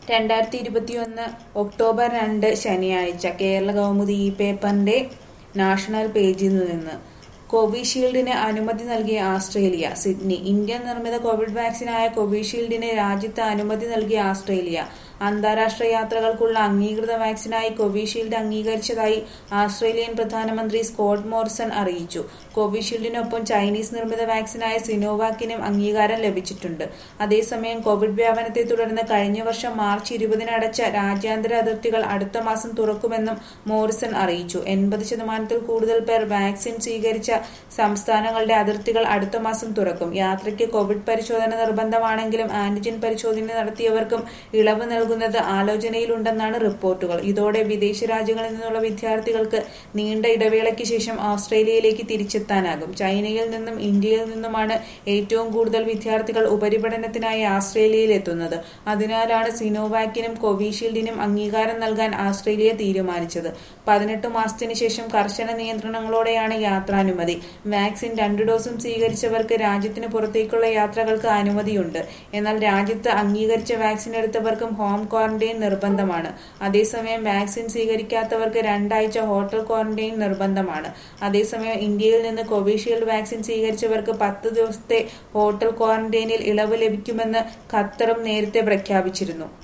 രണ്ടായിരത്തി ഇരുപത്തിയൊന്ന് ഒക്ടോബർ രണ്ട് ശനിയാഴ്ച കേരള കൗമുദി ഈ പേപ്പറിന്റെ നാഷണൽ പേജിൽ നിന്ന് കോവിഷീൽഡിന് അനുമതി നൽകിയ ആസ്ട്രേലിയ സിഡ്നി ഇന്ത്യൻ നിർമ്മിത കോവിഡ് വാക്സിനായ കോവിഷീൽഡിന് രാജ്യത്ത് അനുമതി നൽകിയ ആസ്ട്രേലിയ അന്താരാഷ്ട്ര യാത്രകൾക്കുള്ള അംഗീകൃത വാക്സിനായി കോവിഷീൽഡ് അംഗീകരിച്ചതായി ആസ്ട്രേലിയൻ പ്രധാനമന്ത്രി സ്കോട്ട് മോറിസൺ അറിയിച്ചു കോവിഷീൽഡിനൊപ്പം ചൈനീസ് നിർമ്മിത വാക്സിനായ സിനോവാക്കിനും അംഗീകാരം ലഭിച്ചിട്ടുണ്ട് അതേസമയം കോവിഡ് വ്യാപനത്തെ തുടർന്ന് കഴിഞ്ഞ വർഷം മാർച്ച് ഇരുപതിന് അടച്ച രാജ്യാന്തര അതിർത്തികൾ അടുത്ത മാസം തുറക്കുമെന്നും മോറിസൺ അറിയിച്ചു എൺപത് ശതമാനത്തിൽ കൂടുതൽ പേർ വാക്സിൻ സ്വീകരിച്ച സംസ്ഥാനങ്ങളുടെ അതിർത്തികൾ അടുത്ത മാസം തുറക്കും യാത്രയ്ക്ക് കോവിഡ് പരിശോധന നിർബന്ധമാണെങ്കിലും ആന്റിജൻ പരിശോധന നടത്തിയവർക്കും ഇളവ് നൽകുന്നത് ആലോചനയിലുണ്ടെന്നാണ് റിപ്പോർട്ടുകൾ ഇതോടെ വിദേശ രാജ്യങ്ങളിൽ നിന്നുള്ള വിദ്യാർത്ഥികൾക്ക് നീണ്ട ഇടവേളയ്ക്ക് ശേഷം ഓസ്ട്രേലിയയിലേക്ക് തിരിച്ചെത്താനാകും ചൈനയിൽ നിന്നും ഇന്ത്യയിൽ നിന്നുമാണ് ഏറ്റവും കൂടുതൽ വിദ്യാർത്ഥികൾ ഉപരിപഠനത്തിനായി ആസ്ട്രേലിയയിൽ എത്തുന്നത് അതിനാലാണ് സിനോവാക്കിനും കോവിഷീൽഡിനും അംഗീകാരം നൽകാൻ ആസ്ട്രേലിയ തീരുമാനിച്ചത് പതിനെട്ട് മാസത്തിന് ശേഷം കർശന നിയന്ത്രണങ്ങളോടെയാണ് യാത്രാനുമതി വാക്സിൻ രണ്ടു ഡോസും സ്വീകരിച്ചവർക്ക് രാജ്യത്തിന് പുറത്തേക്കുള്ള യാത്രകൾക്ക് അനുമതിയുണ്ട് എന്നാൽ രാജ്യത്ത് അംഗീകരിച്ച വാക്സിൻ എടുത്തവർക്കും ഹോം ക്വാറന്റൈൻ നിർബന്ധമാണ് അതേസമയം വാക്സിൻ സ്വീകരിക്കാത്തവർക്ക് രണ്ടാഴ്ച ഹോട്ടൽ ക്വാറന്റൈൻ നിർബന്ധമാണ് അതേസമയം ഇന്ത്യയിൽ നിന്ന് കോവിഷീൽഡ് വാക്സിൻ സ്വീകരിച്ചവർക്ക് പത്ത് ദിവസത്തെ ഹോട്ടൽ ക്വാറന്റൈനിൽ ഇളവ് ലഭിക്കുമെന്ന് ഖത്തറും നേരത്തെ പ്രഖ്യാപിച്ചിരുന്നു